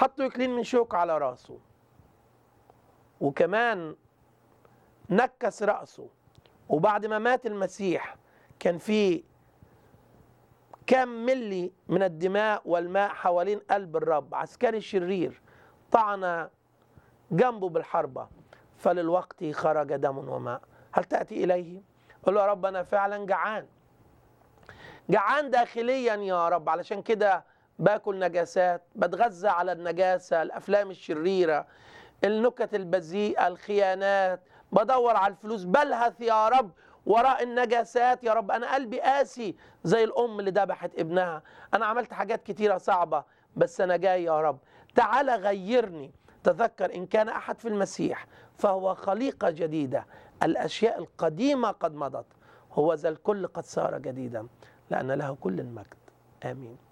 حطوا إكليل من شوك على راسه وكمان نكس رأسه وبعد ما مات المسيح كان في كام ملي من الدماء والماء حوالين قلب الرب عسكري شرير طعن جنبه بالحربة فللوقت خرج دم وماء هل تأتي إليه؟ قل له يا رب أنا فعلا جعان جعان داخليا يا رب علشان كده باكل نجاسات بتغذى على النجاسة الأفلام الشريرة النكت البذيئة الخيانات بدور على الفلوس بلهث يا رب وراء النجاسات يا رب أنا قلبي قاسي زي الأم اللي ذبحت ابنها أنا عملت حاجات كتيرة صعبة بس أنا جاي يا رب تعال غيرني تذكر إن كان أحد في المسيح فهو خليقة جديدة الأشياء القديمة قد مضت هو ذا الكل قد صار جديدا لأن له كل المجد آمين